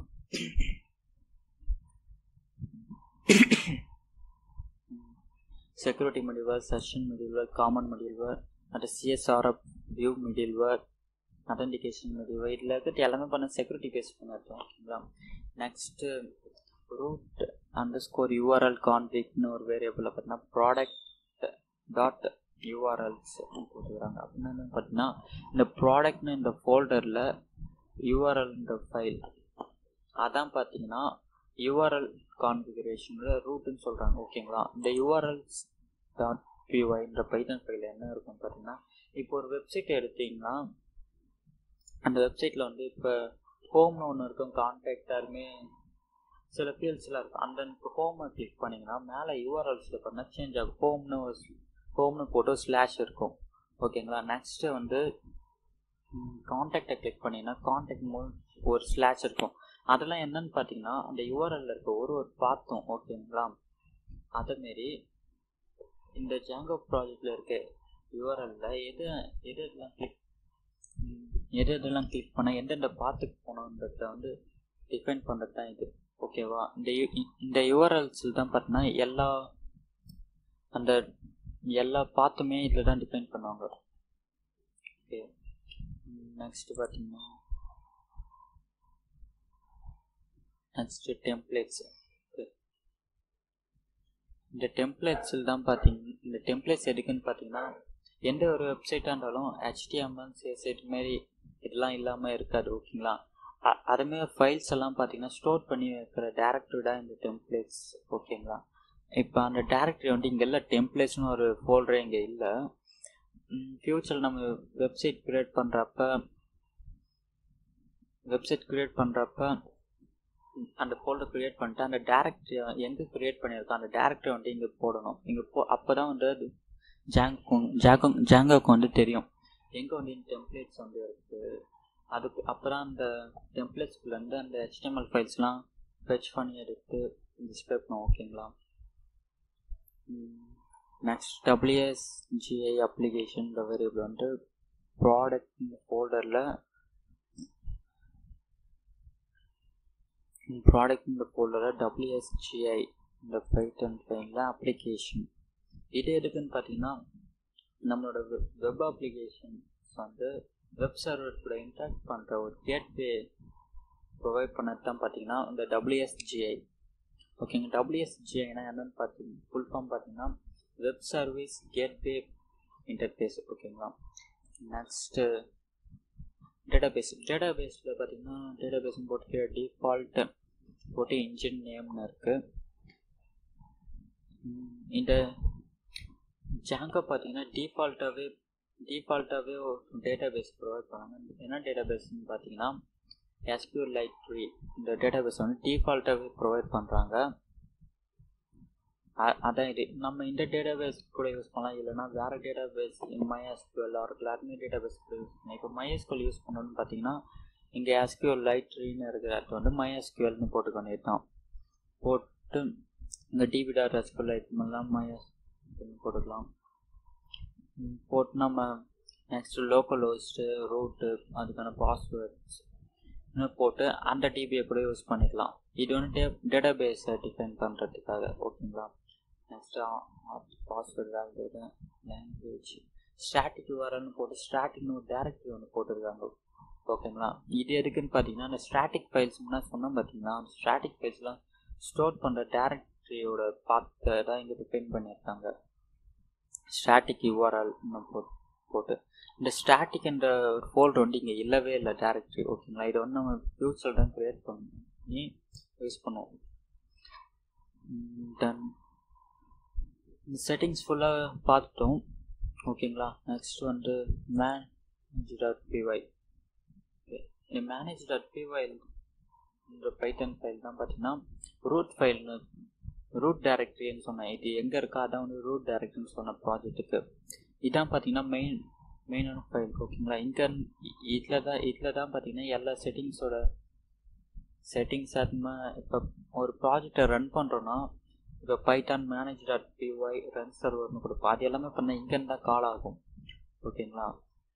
security middleware session middleware common middleware and CSRF view middleware authentication middleware இதில் இருக்கிறது எல்லாமே பண்ண செக்யூரிட்டி பேஸ் பண்ணிருக்கோம் ஓகேங்களா next root underscore URL கான்ஃபிக்னு ஒரு வேரியபிளில் பார்த்தீங்கன்னா ப்ராடக்ட் டாட் யூஆர்எல்ஸ் போட்டுக்கிறாங்க அப்படின்னா என்னன்னு பார்த்தீங்கன்னா இந்த ப்ராடக்ட்னு இந்த ஃபோல்டரில் யூஆர்எல்ன்ற ஃபைல் அதான் பார்த்தீங்கன்னா யூஆர்எல் கான்ஃபிகரேஷனில் ரூட்டுன்னு சொல்கிறாங்க ஓகேங்களா இந்த யூஆர்எல்ஸ் டாட் பிஒய்ன்ற பைத்தன் ஃபைல் என்ன இருக்குன்னு பார்த்தீங்கன்னா இப்போ ஒரு வெப்சைட் எடுத்தீங்கன்னா அந்த வெப்சைட்டில் வந்து இப்போ ஹோம்னு ஒன்று இருக்கும் கான்டாக்ட் யாருமே சில ஃபீல்ட்ஸ்லாம் இருக்கும் அந்த ஹோமை கிளிக் பண்ணிங்கன்னா மேலே யூஆர்எல்ஸில் பண்ணால் சேஞ்ச் ஆகும் ஹோம்னு ஒரு ஹோம்னு போட்டு ஸ்லாஷ் இருக்கும் ஓகேங்களா நெக்ஸ்ட்டு வந்து காண்டாக்டை கிளிக் பண்ணிங்கன்னா காண்டாக்ட் மூலம் ஒரு ஸ்லாஷ் இருக்கும் அதெல்லாம் என்னன்னு பார்த்தீங்கன்னா அந்த யூஆர்எல்ல இருக்க ஒரு ஒரு பார்த்தோம் ஓகேங்களா அதேமாரி இந்த ஜாங்கோ ப்ராஜெக்டில் இருக்க யூஆர்எல்ல எது எது எதெல்லாம் கிளிக் எது எதெல்லாம் கிளிக் பண்ணால் எந்தெந்த பாத்துக்கு போகணுன்றத வந்து டிஃபைன் பண்ணுறது தான் இது ஓகேவா இந்த இந்த யூஆர்எல்ஸில் தான் பார்த்தீங்கன்னா எல்லா அந்த எல்லா பாத்துமே இதில் தான் டிஃபைன் பண்ணுவாங்க ஓகே நெக்ஸ்ட் பார்த்தீங்கன்னா நெக்ஸ்ட் டெம்ப்ளேட்ஸ் இந்த டெம்ப்ளேட்ஸில் தான் பார்த்தீங்க இந்த டெம்ப்ளேட்ஸ் எதுக்குன்னு பார்த்தீங்கன்னா எந்த ஒரு வெப்சைட்டாக இருந்தாலும் ஹெச்டிஎம்எல் சிஎஸ்எட் மாரி இதெல்லாம் இல்லாமல் இருக்காது ஓகேங்களா அதுமாரி ஃபைல்ஸ் எல்லாம் பார்த்தீங்கன்னா ஸ்டோர் பண்ணி வைக்கிற டேரக்டரிடாக இந்த டெம்ப்ளேட்ஸ் ஓகேங்களா இப்போ அந்த டேரக்டரி வந்து இங்கே இல்லை டெம்ப்ளேட்ஸ்னு ஒரு ஃபோல்டரே இங்கே இல்லை ஃப்யூச்சரில் நம்ம வெப்சைட் க்ரியேட் பண்ணுறப்ப வெப்சைட் க்ரியேட் பண்ணுறப்ப அந்த ஃபோல்டர் க்ரியேட் பண்ணிட்டு அந்த டேரக்டரி எங்கே க்ரியேட் பண்ணியிருக்கோம் அந்த டேரக்டரி வந்து இங்கே போடணும் இங்கே போ அப்போ தான் வந்து அது ஜாங்கும் ஜாங்கும் ஜாங்கோக்கு வந்து தெரியும் எங்கே வந்து இந்த டெம்ப்ளேட்ஸ் வந்து இருக்குது அதுக்கு அப்புறம் அந்த டெம்ப்ளேட்ஸ்குள்ளேருந்து அந்த ஹெச்டிஎம்எல் ஃபைல்ஸ்லாம் ஃபெச் பண்ணி எடுத்து டிஸ்பிளே பண்ணுவோம் ஓகேங்களா நெக்ஸ்ட் டபிள்யூஎஸ்ஜிஐ அப்ளிகேஷன் வேரியபிள் வந்து ப்ராடக்ட் ஃபோல்டரில் ப்ராடக்ட் இந்த ஃபோல்டரில் டபிள்யூஎஸ்ஜிஐ இந்த பைத்தன் ஃபைலில் அப்ளிகேஷன் இது எதுக்குன்னு பார்த்தீங்கன்னா நம்மளோட வெப் அப்ளிகேஷன்ஸ் வந்து வெப் சர்வர் கூட இன்ட்ராக்ட் பண்ணுற ஒரு கேட்வே ப்ரொவைட் பண்ணது தான் பார்த்தீங்கன்னா இந்த டபிள்யூஎஸ்ஜிஐ ஓகேங்க டபிள்யூஎஸ்ஜிஐனா என்னன்னு பார்த்தீங்க ஃபுல் ஃபார்ம் பார்த்தீங்கன்னா வெப் சர்வீஸ் கேட்வே இன்டர்ஃபேஸ் ஓகேங்களா நெக்ஸ்ட்டு டேட்டாபேஸ் டேட்டாபேஸில் பார்த்தீங்கன்னா டேட்டாபேஸ்னு போட்டு டிஃபால்ட் போட்டு இன்ஜின் நேம்னு இருக்குது இந்த ஜாங்கோ பார்த்தீங்கன்னா டிஃபால்ட்டாகவே டிஃபால்ட்டாகவே டேட்டாபேஸ் ப்ரொவைட் பண்ணாங்க என்ன டேட்டாபேஸ்னு பார்த்தீங்கன்னா எஸ்பியூர் லைட் ட்ரீ இந்த டேட்டாபேஸ் வந்து டிஃபால்ட்டாகவே ப்ரொவைட் பண்ணுறாங்க அதான் இது நம்ம இந்த டேட்டாபேஸ் கூட யூஸ் பண்ணலாம் இல்லைனா வேறு டேட்டாபேஸ் மைஎஸ்கியூஎல் ஆர் எல்லாருமே டேட்டாபேஸ் கூட யூஸ் பண்ணலாம் இப்போ மைஎஸ்கியூஎல் யூஸ் பண்ணணும்னு பார்த்தீங்கன்னா இங்கே எஸ்கியூஎல் லைட் ட்ரீன்னு இருக்கிற இடத்துல வந்து மைஎஸ்கியூஎல்னு போட்டு பண்ணியிருக்கோம் போட்டு இங்கே டிபி டாட் எஸ்கியூஎல் லைட் பண்ணலாம் மைஎஸ் போட்டுக்கலாம் போட்டு நம்ம நெக்ஸ்ட்டு லோக்கல் ஹோஸ்ட்டு ரூட்டு அதுக்கான பாஸ்வேர்ட்ஸ் போட்டு அந்த டிபியை கூட யூஸ் பண்ணிக்கலாம் இது வந்து டேட்டா பேஸை டிஃபைன் பண்ணுறதுக்காக ஓகேங்களா நெக்ஸ்ட்டு பாஸ்வேர்ட் வேல்யூடு லாங்குவேஜ் ஸ்டாட்டிக் வரன்னு போட்டு ஸ்டாட்டிக்னு ஒரு டேரக்டரி ஒன்று போட்டிருக்காங்க ஓகேங்களா இது எதுக்குன்னு பார்த்தீங்கன்னா அந்த ஸ்டாட்டிக் ஃபைல்ஸ் முன்னாடி சொன்னோம் பார்த்தீங்கன்னா அந்த ஸ்டாட்டிக் ஃபைல்ஸ்லாம் ஸ்டோர் பண்ணுற டேரக்டரியோட பார்த்து தான் இங்கே டிஃபைன் பண்ணியிருக்காங்க ஸ்டாட்டிக் யூஆர்எல் போட்டு போட்டு இந்த ஸ்டாட்டிக் என்ற ஒரு ஃபோல்டர் வந்து இங்கே இல்லவே இல்லை டேரக்டரி ஓகேங்களா இதை வந்து நம்ம ஃபியூச்சர் தான் க்ரியேட் பண்ணி யூஸ் பண்ணுவோம் தென் இந்த செட்டிங்ஸ் ஃபுல்லாக பார்த்துட்டோம் ஓகேங்களா நெக்ஸ்ட் வந்து மேனேஜ் டாட் பிஒய் ஓகே இந்த மேனேஜ் டாட் பிஒய் இந்த பைத்தன் ஃபைல் தான் பார்த்தீங்கன்னா ரூட் ஃபைல்னு ரூட் டைரக்டரின்னு சொன்னேன் இது எங்கே இருக்கோ அதான் வந்து ரூட் டைரக்டரின்னு சொன்ன ப்ராஜெக்ட்டுக்கு இதான் பார்த்தீங்கன்னா மெயின் மெயினான ஃபைல் ஓகேங்களா இங்கே இதில் தான் இதில் தான் பார்த்தீங்கன்னா எல்லா செட்டிங்ஸோட செட்டிங்ஸ் அதுமா இப்போ ஒரு ப்ராஜெக்டை ரன் பண்ணுறோன்னா இப்போ Python manage dot PY run சர்வர்னு கொடுப்போம் அது எல்லாமே பண்ண இங்கேருந்து தான் கால் ஆகும் ஓகேங்களா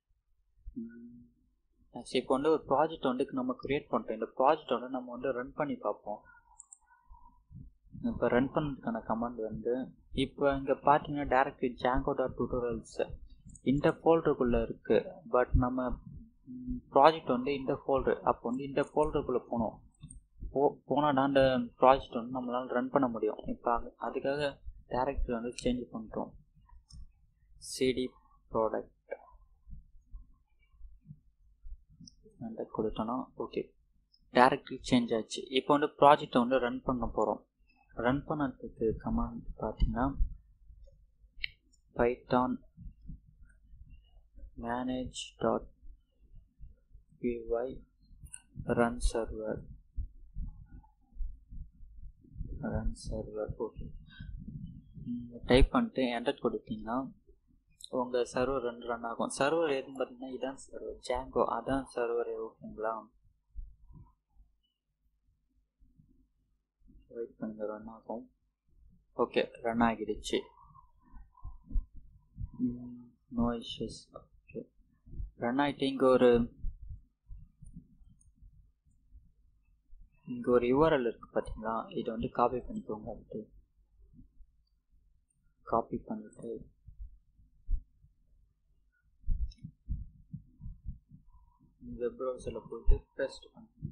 நெக்ஸ்ட் இப்போ வந்து ஒரு ப்ராஜெக்ட் வந்து நம்ம க்ரியேட் பண்ணுறோம் இந்த ப்ராஜெக்ட் வந்து நம்ம வந்து ரன் பண்ணி பார்ப்போம் இப்போ ரன் பண்ணுறதுக்கான கமாண்ட் வந்து இப்போ இங்கே பார்த்தீங்கன்னா டேரக்ட்லி ஜாங்கோ டாட் டியூட்டோரியல்ஸ் இந்த ஃபோல்டருக்குள்ளே இருக்குது பட் நம்ம ப்ராஜெக்ட் வந்து இந்த ஃபோல்டர் அப்போ வந்து இந்த ஃபோல்டருக்குள்ளே போனோம் போ போனால் அந்த ப்ராஜெக்ட் வந்து நம்மளால் ரன் பண்ண முடியும் இப்போ அதுக்காக டேரக்டரி வந்து சேஞ்ச் பண்ணுறோம் சிடி ப்ராடக்ட் அந்த கொடுத்தோன்னா ஓகே டேரக்டரி சேஞ்ச் ஆச்சு இப்போ வந்து ப்ராஜெக்டை வந்து ரன் பண்ண போகிறோம் ரன் பண்ணதுக்கு கமாண்ட் பார்த்தீங்கன்னா Python manage dot PY run server run server okay type பண்ணிட்டு என்டர் கொடுத்தீங்கன்னா உங்கள் சர்வர் ரன் ரன் ஆகும் சர்வர் எதுன்னு பார்த்தீங்கன்னா இதான் சர்வர் ஜாங்கோ அதான் சர்வர் ஓகேங்களா வெயிட் பண்ணுங்க ரன் ஆகும் ஓகே ரன் ஆகிடுச்சு நோ இஷ்யூஸ் ஓகே ரன் ஆகிட்டு இங்கே ஒரு இங்கே ஒரு யூஆர்எல் இருக்குது பார்த்தீங்களா இதை வந்து காப்பி பண்ணிக்கோங்க அப்படி காப்பி பண்ணிட்டு வெப் ப்ரௌசரில் போயிட்டு பேஸ்ட் பண்ணுங்க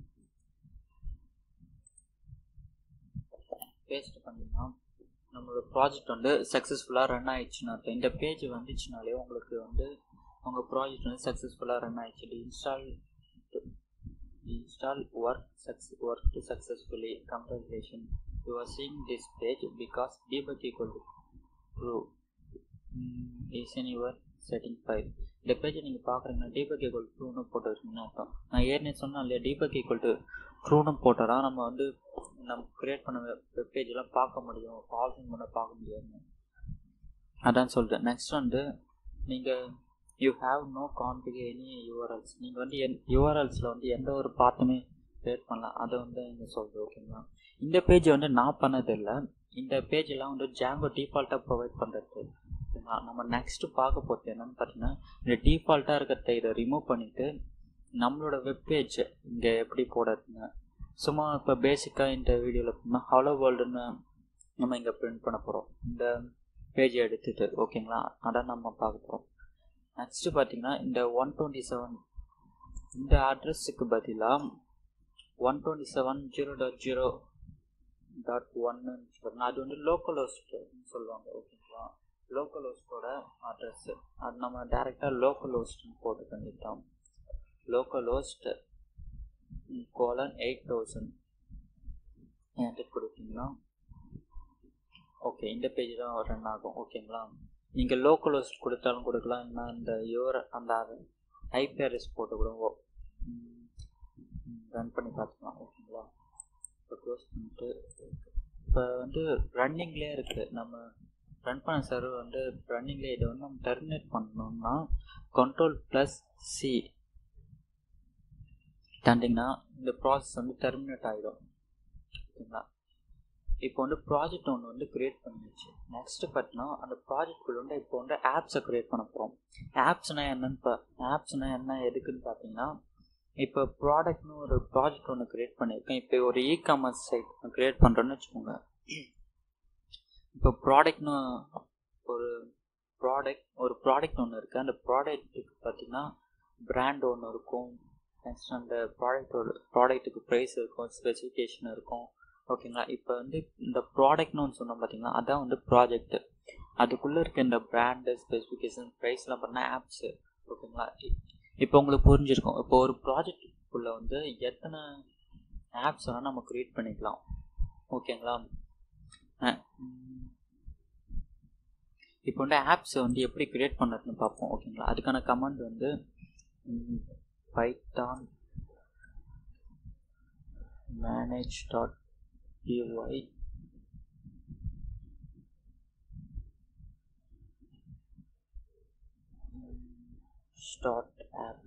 பேஸ்ட் பண்ணிங்கன்னா நம்மளோட ப்ராஜெக்ட் வந்து சக்ஸஸ்ஃபுல்லாக ரன் ஆயிடுச்சுன்னு அர்த்தம் இந்த பேஜ் வந்துச்சுனாலே உங்களுக்கு வந்து உங்கள் ப்ராஜெக்ட் வந்து சக்ஸஸ்ஃபுல்லாக ரன் ஆயிடுச்சு install install work success worked successfully congratulations you are seeing this page because debug equal to true mm, is in your setting file இந்த பேஜை நீங்கள் பார்க்குறீங்கன்னா டீபக் ஈக்குவல் ட்ரூன்னு போட்டு வச்சிங்கன்னா அர்த்தம் நான் ஏற்கனவே சொன்னேன் இல்லையா டீபக் ஈக்குவல் டு ட்ரூன்னு போட்டால் தான் நம்ம வந்து நம்ம க்ரியேட் பண்ண வெப் பேஜெலாம் பார்க்க முடியும் பால்ஸிங் பண்ண பார்க்க முடியாது அதான் சொல்கிறேன் நெக்ஸ்ட் வந்து நீங்கள் you have no config any URLs நீங்கள் வந்து என் யூஆர்எல்ஸில் வந்து எந்த ஒரு பார்ட்டுமே க்ரியேட் பண்ணலாம் அதை வந்து இங்கே சொல்கிறேன் ஓகேங்களா இந்த பேஜ் வந்து நான் பண்ணதில்லை இந்த பேஜெல்லாம் வந்து ஜாங்கோ டிஃபால்ட்டாக ப்ரொவைட் பண்ணுறது ஓகேங்களா நம்ம நெக்ஸ்ட்டு பார்க்க போகிறது என்னென்னு பார்த்தீங்கன்னா இந்த டிஃபால்ட்டாக இருக்கிறத இதை ரிமூவ் பண்ணிவிட்டு நம்மளோட வெப்பேஜ் இங்கே எப்படி போடுறதுங்க சும்மா இப்போ பேசிக்காக இந்த வீடியோவில் பார்த்தீங்கன்னா ஹலோ வேர்ல்டுன்னு நம்ம இங்கே பிரிண்ட் பண்ண போகிறோம் இந்த பேஜை எடுத்துகிட்டு ஓகேங்களா அதான் நம்ம பார்க்க போகிறோம் நெக்ஸ்ட்டு பார்த்தீங்கன்னா இந்த ஒன் டுவெண்ட்டி செவன் இந்த அட்ரஸுக்கு பதிலாக one twenty seven zero dot zero dot ஒன்னு சொல்லணும் அது வந்து லோக்கல் ஹோஸ்ட்னு சொல்லுவாங்க ஓகேங்களா லோக்கல் ஹோஸ்டோட அட்ரஸ் அது நம்ம டேரெக்டாக லோக்கல் ஹோஸ்ட்னு போட்டு பண்ணிட்டோம் local host colon eight thousand என்கிட்ட கொடுத்தீங்கன்னா ஓகே இந்த பேஜ் தான் ரன் ஆகும் ஓகேங்களா நீங்கள் லோக்கல் ஹோஸ்ட் கொடுத்தாலும் கொடுக்கலாம் இல்லைனா இந்த யோர் அந்த ஐபிஆர்எஸ் போட்டு கூட ரன் பண்ணி பார்த்துக்கலாம் ஓகேங்களா இப்போ க்ளோஸ் பண்ணிட்டு இப்போ வந்து ரன்னிங்லேயே இருக்குது நம்ம ரன் பண்ண சர்வர் வந்து ரன்னிங்லேயே இதை வந்து நம்ம டெர்மினேட் பண்ணோம்னா கண்ட்ரோல் ப்ளஸ் சி தண்டிங்கன்னா இந்த ப்ராசஸ் வந்து டெர்மினேட் ஆகிடும் ஓகேங்களா இப்போ வந்து ப்ராஜெக்ட் ஒன்று வந்து க்ரியேட் பண்ணிடுச்சு நெக்ஸ்ட்டு பார்த்தீங்கன்னா அந்த ப்ராஜெக்ட்குள்ள வந்து இப்போ வந்து ஆப்ஸை க்ரியேட் பண்ண போகிறோம் ஆப்ஸ்னால் என்னன்னு பா ஆப்ஸ்னால் என்ன எதுக்குன்னு பார்த்தீங்கன்னா இப்போ ப்ராடக்ட்னு ஒரு ப்ராஜெக்ட் ஒன்று க்ரியேட் பண்ணியிருக்கேன் இப்போ ஒரு இ காமர்ஸ் சைட் க்ரியேட் பண்ணுறேன்னு வச்சுக்கோங்க இப்போ ப்ராடக்ட்னு ஒரு ப்ராடக்ட் ஒரு ப்ராடக்ட் ஒன்று இருக்குது அந்த ப்ராடக்ட்டுக்கு பார்த்தீங்கன்னா பிராண்ட் ஒன்று இருக்கும் நெக்ஸ்ட் அந்த ப்ராடக்டோட ப்ராடக்ட்டுக்கு ப்ரைஸ் இருக்கும் ஸ்பெசிஃபிகேஷன் இருக்கும் ஓகேங்களா இப்போ வந்து இந்த ப்ராடக்ட்னு ஒன்று சொன்னோம் பார்த்தீங்கன்னா அதான் வந்து ப்ராஜெக்ட் அதுக்குள்ளே இருக்க இந்த பிராண்டு ஸ்பெசிஃபிகேஷன் ப்ரைஸ்லாம் பார்த்தீங்கன்னா ஆப்ஸு ஓகேங்களா இப்போ உங்களுக்கு புரிஞ்சிருக்கும் இப்போ ஒரு ப்ராஜெக்டுக்குள்ளே வந்து எத்தனை ஆப்ஸ் வேணால் நம்ம க்ரியேட் பண்ணிக்கலாம் ஓகேங்களா இப்போ வந்து ஆப்ஸை வந்து எப்படி க்ரியேட் பண்ணுறதுன்னு பார்ப்போம் ஓகேங்களா அதுக்கான கமெண்ட் வந்து Python manage dot py start app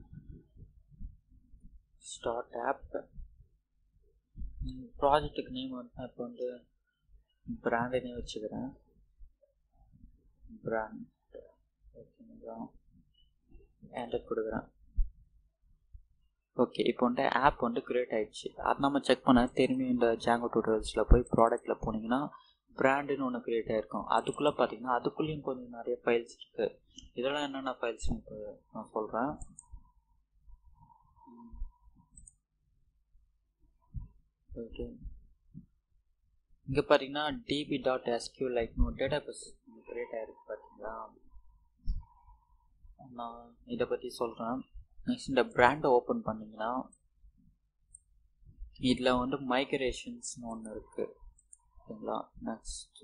start app ப்ராஜெக்ட்டுக்கு நேம் வந்து இப்போ வந்து பிராண்டு நேம் வச்சுக்கிறேன் பிராண்ட் ஓகேங்களா என்டர் கொடுக்குறேன் ஓகே இப்போ வந்து ஆப் வந்து க்ரியேட் ஆயிடுச்சு அது நம்ம செக் பண்ண திரும்பி இந்த ஜாங்கோ டூட்டோரியல்ஸில் போய் ப்ராடக்ட்டில் போனீங்கன்னா பிராண்டுன்னு ஒன்று க்ரியேட் ஆகிருக்கும் அதுக்குள்ளே பார்த்தீங்கன்னா அதுக்குள்ளேயும் கொஞ்சம் நிறைய ஃபைல்ஸ் இருக்குது இதெல்லாம் என்னென்ன ஃபைல்ஸ் இப்போ நான் சொல்கிறேன் ஓகே இங்கே பார்த்தீங்கன்னா டிபி டாட் எஸ்கியூ லைக் ஒரு டேட்டா பேஸ் க்ரியேட் ஆகிருக்கு பார்த்தீங்களா நான் இதை பற்றி சொல்கிறேன் நெக்ஸ்ட் இந்த பிராண்டை ஓப்பன் பண்ணிங்கன்னா இதில் வந்து மைக்ரேஷன்ஸ்னு ஒன்று இருக்குது ஓகேங்களா next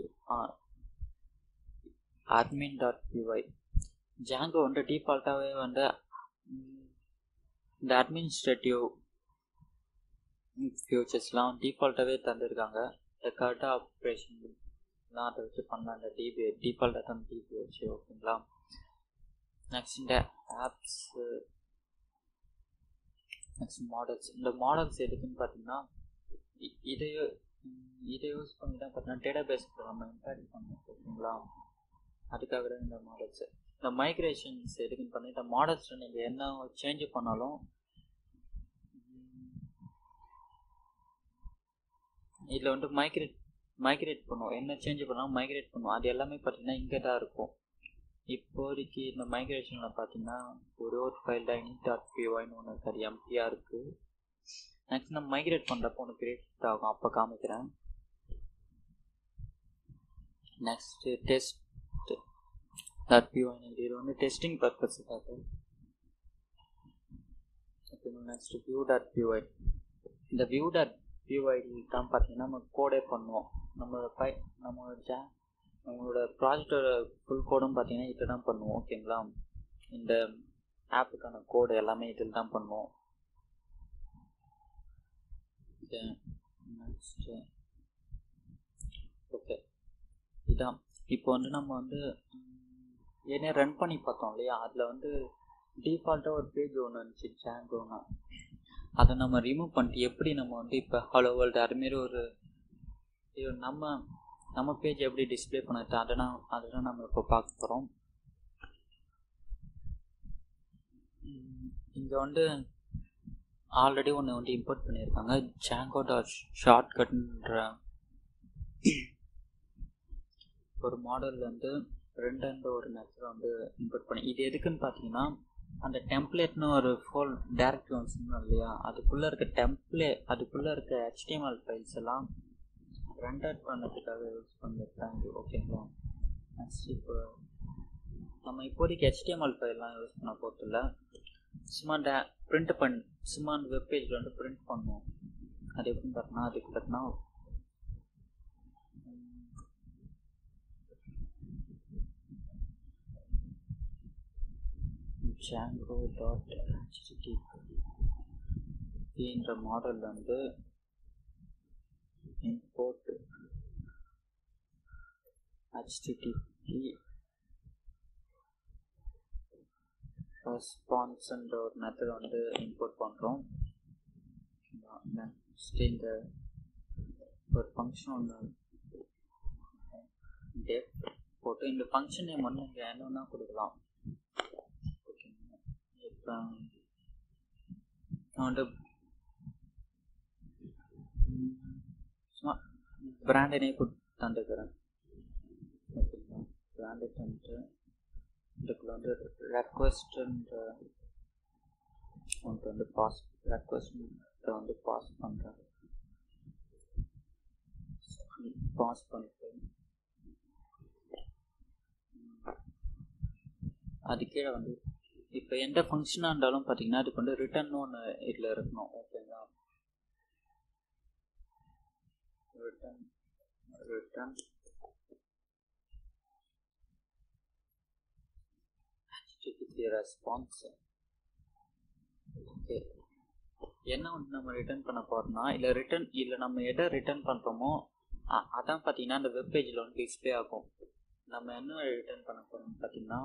admin dot PY Django வந்து டிஃபால்ட்டாகவே வந்து இந்த அட்மினிஸ்ட்ரேட்டிவ் ஃபியூச்சர்ஸ்லாம் டிஃபால்ட்டாகவே தந்துருக்காங்க இந்த கரெக்டாக ஆப்ரேஷன்லாம் அதை வச்சு பண்ணலாம் இந்த டிபி டிஃபால்ட்டாக தான் டிபி வச்சு ஓகேங்களா நெக்ஸ்ட் இந்த ஆப்ஸு நெக்ஸ்ட் மாடல்ஸ் இந்த மாடல்ஸ் எதுக்குன்னு பார்த்தீங்கன்னா இதை இதை யூஸ் பண்ணி தான் பார்த்தீங்கன்னா டேட்டா பேஸ் நம்ம இன்ட்ராக்ட் பண்ணணும் ஓகேங்களா அதுக்காக தான் இந்த மாடல்ஸ் இந்த மைக்ரேஷன்ஸ் எதுக்குன்னு பண்ணி இந்த மாடல்ஸில் நீங்கள் என்ன சேஞ்ச் பண்ணாலும் இதில் வந்து மைக்ரேட் மைக்ரேட் பண்ணுவோம் என்ன சேஞ்ச் பண்ணாலும் மைக்ரேட் பண்ணுவோம் அது எல்லாமே பார்த்தீங்கன்னா இங்கே தான் இருக்கும் இப்போதைக்கு இந்த மைக்ரேஷனில் பார்த்தீங்கன்னா ஒரே ஒரு ஃபைல் தான் இன் டாட் பிஒய்னு ஒன்று இருக்காது எம்டியாக இருக்குது நெக்ஸ்ட் நம்ம மைக்ரேட் பண்ணுறப்போ ஒன்று கிரியேட் ஆகும் அப்போ காமிக்கிறேன் நெக்ஸ்ட் டெஸ்ட் டாட் பிஒய் இது வந்து டெஸ்டிங் பர்பஸுக்காக okay next view dot PY இந்த வியூ டாட் பிஒய் தான் பார்த்தீங்கன்னா நம்ம கோடே பண்ணுவோம் நம்மளோட ஃபை நம்மளோட ஜா நம்மளோட ப்ராஜெக்டோட ஃபுல் கோடும் பார்த்தீங்கன்னா இதில் தான் பண்ணுவோம் ஓகேங்களா இந்த ஆப்புக்கான கோடு எல்லாமே இதில் தான் பண்ணுவோம் நெக்ஸ்ட்டு ஓகே இதான் இப்போ வந்து நம்ம வந்து ஏன்னே ரன் பண்ணி பார்த்தோம் இல்லையா அதில் வந்து டிஃபால்ட்டாக ஒரு பேஜ் ஒன்று இருந்துச்சு ஜாங்கோன்னு அதை நம்ம ரிமூவ் பண்ணிட்டு எப்படி நம்ம வந்து இப்போ ஹலோ வேர்ல்டு அதுமாரி ஒரு நம்ம நம்ம பேஜ் எப்படி டிஸ்பிளே பண்ணிட்டு அதெல்லாம் அதெல்லாம் நம்ம இப்போ பார்க்க போகிறோம் இங்கே வந்து ஆல்ரெடி ஒன்று வந்து இம்போர்ட் பண்ணியிருக்காங்க ஜாங்கோ டாட் ஷார்ட்கட்ன்ற ஒரு மாடல் வந்து ரெண்டுன்ற ஒரு மெத்தட் வந்து இம்போர்ட் பண்ணி இது எதுக்குன்னு பார்த்தீங்கன்னா அந்த டெம்ப்ளேட்னு ஒரு ஃபோல் டேரக்டரி ஒன்று சொன்னோம் இல்லையா அதுக்குள்ளே இருக்க டெம்ப்ளே அதுக்குள்ளே இருக்க ஹெச்டிஎம்எல் ஃபைல்ஸ் எல்லாம் ரெண்டர் பண்ணதுக்காக யூஸ் பண்ணிருக்காங்க ஓகேங்களா நெக்ஸ்ட் இப்போ நம்ம இப்போதைக்கு ஹெச்டிஎம்எல் ஃபைல்லாம் யூஸ் பண்ண போகிறதில்ல சும்மா டே பிரிண்ட் பண்ணி சும்மா அந்த வெப்பேஜில் வந்து பிரிண்ட் பண்ணுவோம் அது எப்படின்னு பார்த்தோன்னா அதுக்கு பார்த்தோன்னா Django டாட் என்ற மாடல் வந்து import http ரெஸ்பான்ஸ்ன்ற ஒரு மெத்தட் வந்து இம்போர்ட் பண்ணுறோம் நெக்ஸ்ட் இந்த ஒரு ஃபங்க்ஷன் ஒன்று டெப் போட்டு இந்த ஃபங்க்ஷன் நேம் வந்து இங்கே என்னன்னா கொடுக்கலாம் இப்போ நான் வந்து சும்மா பிராண்ட் நேம் கொடுத்து தந்துக்கிறேன் ஓகேங்களா பிராண்டு தந்துட்டு இதுக்குள்ள வந்து ரெக்வஸ்ட்ன்ற ஒன்று வந்து பாஸ் ரெக்வஸ்ட்டை வந்து பாஸ் பண்ணுறேன் பாஸ் பண்ணிட்டு அது கீழே வந்து இப்போ எந்த ஃபங்க்ஷனாக இருந்தாலும் பார்த்தீங்கன்னா அதுக்கு வந்து ரிட்டர்ன் ஒன்று இதில் இருக்கணும் ஓகேங்களா return return HTTP response okay என்ன வந்து நம்ம ரிட்டர்ன் பண்ண போகிறோம்னா இல்லை ரிட்டர்ன் இல்லை நம்ம எதை ரிட்டர்ன் பண்ணுறோமோ அதான் பார்த்தீங்கன்னா அந்த வெப்பேஜில் வந்து டிஸ்பிளே ஆகும் நம்ம என்ன ரிட்டர்ன் பண்ண போகிறோம்னு பார்த்தீங்கன்னா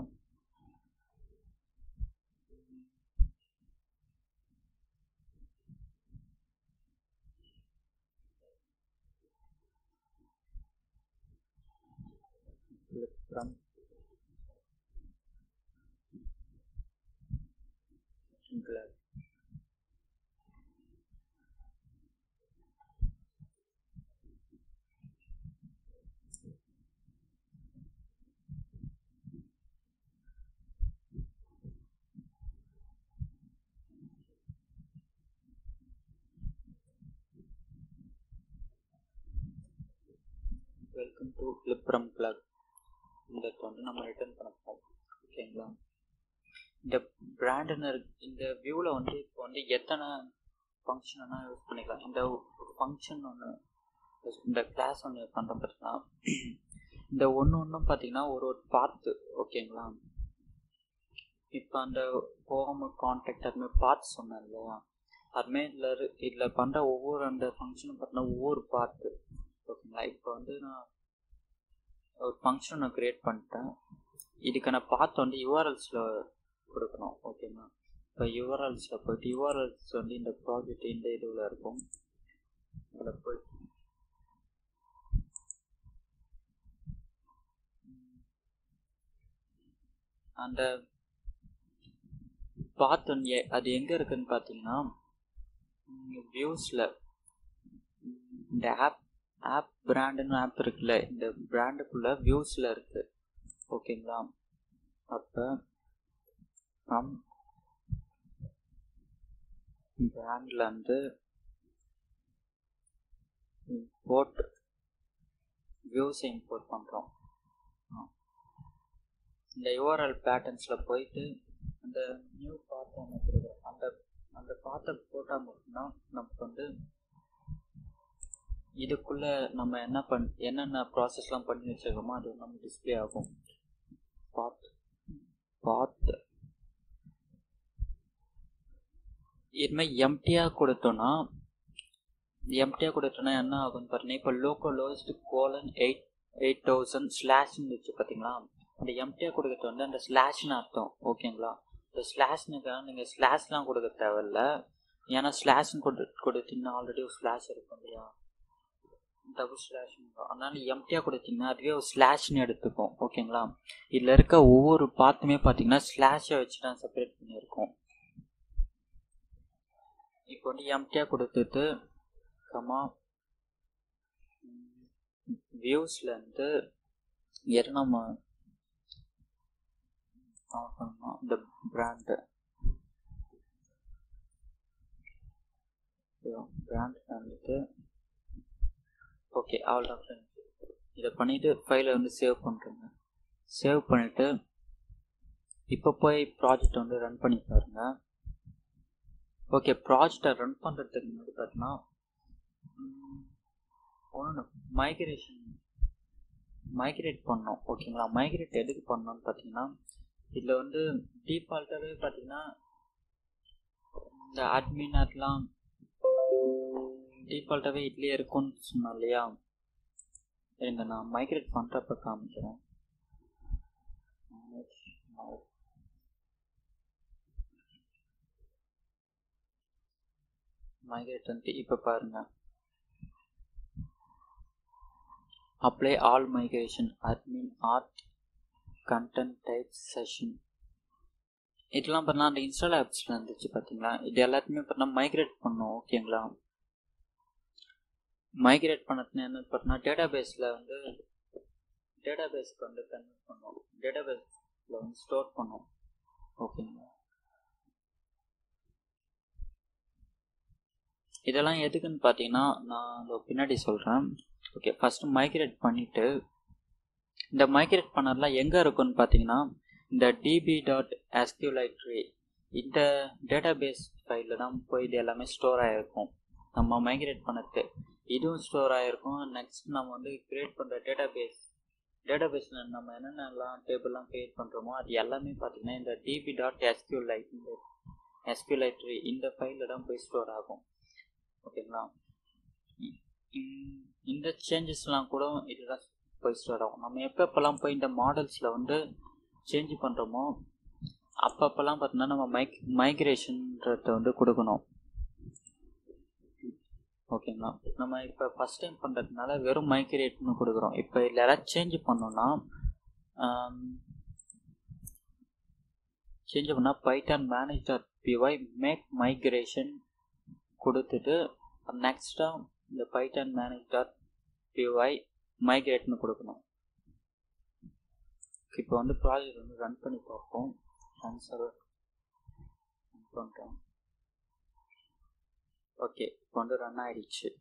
from Glad. வெல்கம் டு லிப்ரம் கிளப் இந்த வந்து நம்ம ரிட்டர்ன் பண்ண போகிறோம் ஓகேங்களா இந்த பிராண்டுன்னு இந்த வியூவில் வந்து இப்போ வந்து எத்தனை ஃபங்க்ஷன் வேணால் யூஸ் பண்ணிக்கலாம் இந்த ஃபங்க்ஷன் ஒன்று இந்த கிளாஸ் ஒன்று பண்ணுறோம் பார்த்தீங்கன்னா இந்த ஒன்று ஒன்றும் பார்த்தீங்கன்னா ஒரு ஒரு பார்த்து ஓகேங்களா இப்போ அந்த ஹோம் கான்டாக்ட் அதுமாதிரி பார்த்து சொன்னேன் இல்லையா அதுமாரி இதில் இதில் பண்ணுற ஒவ்வொரு அந்த ஃபங்க்ஷனும் பார்த்தீங்கன்னா ஒவ்வொரு பார்த்து ஓகேங்களா இப்போ வந்து நான் ஒரு ஃபங்க்ஷன் நான் க்ரியேட் பண்ணிட்டேன் இதுக்கு நான் பார்த்து வந்து யூஆர்எல்ஸில் கொடுக்கணும் ஓகேங்களா இப்போ யூஆர்எல்ஸில் போயிட்டு யூஆர்எல்ஸ் வந்து இந்த ப்ராஜெக்ட் இந்த இதுவில் இருக்கும் அதில் போய் அந்த பார்த்து வந்து அது எங்கே இருக்குன்னு பார்த்தீங்கன்னா வியூஸில் இந்த ஆப் ஆப் பிராண்டுன்னு ஆப் இருக்குல்ல இந்த பிராண்டுக்குள்ள வியூஸில் இருக்கு ஓகேங்களா அப்போ நம் பிராண்டில் வந்து இம்போர்ட் வியூஸை இம்போர்ட் பண்ணுறோம் இந்த யூஆர்எல் பேட்டர்ன்ஸில் போயிட்டு அந்த நியூ பார்ட் ஒன்று கொடுக்குறோம் அந்த அந்த பார்ட்டை போட்டால் மட்டும்தான் நமக்கு வந்து இதுக்குள்ள நம்ம என்ன பண் என்னென்ன ப்ராசஸ்லாம் பண்ணி வச்சிருக்கோமோ அது நம்ம டிஸ்பிளே ஆகும் பாத் பாத் இதுமாதிரி எம்டியாக கொடுத்தோன்னா எம்டியாக கொடுத்தோன்னா என்ன ஆகும்னு பார்த்தீங்கன்னா இப்போ லோக்கல் லோயஸ்ட் கோலன் எயிட் எயிட் தௌசண்ட் ஸ்லாஷ்னு வச்சு பார்த்தீங்களா அந்த எம்டியாக கொடுக்கறது வந்து அந்த ஸ்லாஷ்னு அர்த்தம் ஓகேங்களா இந்த ஸ்லாஷ்னுக்காக நீங்கள் ஸ்லாஷ்லாம் கொடுக்க தேவையில்ல ஏன்னா ஸ்லாஷ்னு கொடு கொடுத்தீங்கன்னா ஆல்ரெடி ஒரு ஸ்லாஷ் இருக்கும் இல்லையா டபுள் ஸ்லாஷ் அதனால எம்டியாக கொடுத்தீங்கன்னா அதுவே ஒரு ஸ்லாஷ்னு எடுத்துக்கும் ஓகேங்களா இதில் இருக்க ஒவ்வொரு பார்த்துமே பார்த்தீங்கன்னா ஸ்லாஷை வச்சு தான் செப்பரேட் பண்ணியிருக்கோம் இப்போ வந்து எம்டியாக கொடுத்துட்டு கமா வியூஸ்லேருந்து எது நம்ம பண்ணணும் இந்த பிராண்டு பிராண்ட் வந்துட்டு ஓகே அவ்வளோதான் ஃப்ரெண்ட்ஸ் இதை பண்ணிவிட்டு ஃபைலை வந்து சேவ் பண்ணுறேங்க சேவ் பண்ணிவிட்டு இப்போ போய் ப்ராஜெக்ட் வந்து ரன் பண்ணி பாருங்க ஓகே ப்ராஜெக்டை ரன் பண்ணுறதுக்கு முன்னாடி பார்த்தீங்கன்னா ஒன்று மைக்ரேஷன் மைக்ரேட் பண்ணோம் ஓகேங்களா மைக்ரேட் எதுக்கு பண்ணோம்னு பார்த்தீங்கன்னா இதில் வந்து டீஃபால்ட்டாகவே பார்த்தீங்கன்னா இந்த அட்மின் அதெல்லாம் டிஃபால்ட்டாகவே இதுலேயே இருக்கும்னு சொன்னோம் இல்லையா இருங்க நான் மைக்ரேட் பண்ணுறப்ப காமிக்கிறேன் மைக்ரேட் வந்து இப்போ பாருங்க apply all migration admin auth content type session இதெல்லாம் பார்த்தீங்கன்னா அந்த இன்ஸ்டால் ஆப்ஸில் இருந்துச்சு பார்த்தீங்களா இது எல்லாத்தையுமே பார்த்தீங்கன்னா மைக்ரேட் பண்ணோம் ஓகேங்களா மைக்ரேட் பண்ணதுன்னு என்ன பார்த்தீங்கன்னா டேட்டா பேஸில் வந்து டேட்டா பேஸ்க்கு வந்து கன்வெர்ட் பண்ணோம் டேட்டா பேஸில் வந்து ஸ்டோர் பண்ணோம் ஓகேங்களா இதெல்லாம் எதுக்குன்னு பார்த்தீங்கன்னா நான் அதை பின்னாடி சொல்கிறேன் ஓகே ஃபஸ்ட்டு மைக்ரேட் பண்ணிவிட்டு இந்த மைக்ரேட் பண்ணதெல்லாம் எங்கே இருக்குன்னு பார்த்தீங்கன்னா இந்த டிபி டாட் ஆஸ்கியூலைட்ரி இந்த டேட்டா பேஸ் ஃபைலில் தான் போய் இது எல்லாமே ஸ்டோர் ஆகிருக்கும் நம்ம மைக்ரேட் பண்ணது இதுவும் ஸ்டோர் ஆகிருக்கும் நெக்ஸ்ட் நம்ம வந்து க்ரியேட் பண்ணுற டேட்டா பேஸ் டேட்டா பேஸில் நம்ம என்னென்னலாம் டேபிள்லாம் க்ரியேட் பண்ணுறோமோ அது எல்லாமே பார்த்தீங்கன்னா இந்த டிபி டாட் எஸ்கியூலைட் இந்த எஸ்கியூலைட்ரி இந்த ஃபைலில் தான் போய் ஸ்டோர் ஆகும் ஓகேங்களா இந்த சேஞ்சஸ்லாம் கூட இதுதான் போய் ஸ்டோர் ஆகும் நம்ம எப்பப்பெல்லாம் போய் இந்த மாடல்ஸில் வந்து சேஞ்ச் பண்ணுறோமோ அப்பப்பெல்லாம் பார்த்தீங்கன்னா நம்ம மைக் மைக்ரேஷன்றத வந்து கொடுக்கணும் ஓகேங்களா நம்ம இப்போ ஃபஸ்ட் டைம் பண்ணுறதுனால வெறும் மைக்ரேட்னு கொடுக்குறோம் இப்போ இதில் யாராவது சேஞ்ச் பண்ணோன்னா சேஞ்ச் பண்ணால் Python manage dot PY make migration கொடுத்துட்டு நெக்ஸ்ட்டாக இந்த பைட்டான் மேனேஜ் டாட் பிஒய் மைக்ரேட்னு கொடுக்கணும் இப்போ வந்து ப்ராஜெக்ட் வந்து ரன் பண்ணி பார்ப்போம் ரன் சர்வர் ரன் பண்ணுறோம் ஓகே இப்போ வந்து ரன் ஆயிடுச்சு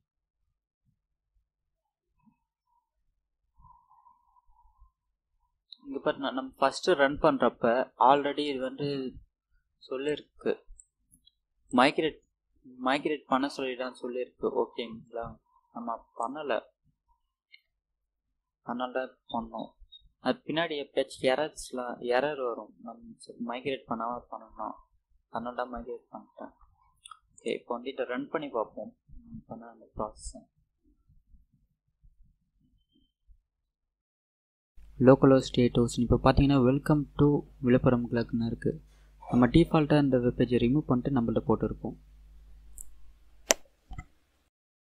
இங்கே பாரு நம்ம ஃபஸ்ட்டு ரன் பண்ணுறப்ப ஆல்ரெடி இது வந்து சொல்லியிருக்கு மைக்ரேட் மைக்ரேட் பண்ண சொல்லிதான் சொல்லியிருக்கு ஓகேங்களா நம்ம பண்ணலை அதனால தான் பண்ணோம் அது பின்னாடி எப்பயாச்சும் எரர்ஸ்லாம் எரர் வரும் நம்ம மைக்ரேட் பண்ணாமல் பண்ணணும் அதனால தான் மைக்ரேட் பண்ணிட்டேன் ஓகே இப்போ வந்து இதை ரன் பண்ணி பார்ப்போம் பண்ண அந்த process local host eight host இப்போ பார்த்தீங்கன்னா வெல்கம் டு விழுப்புரம் கிளக்னு இருக்குது நம்ம டிஃபால்ட்டாக இந்த வெப்பேஜை ரிமூவ் பண்ணிட்டு நம்மள்ட்ட போட்டிருப்போம்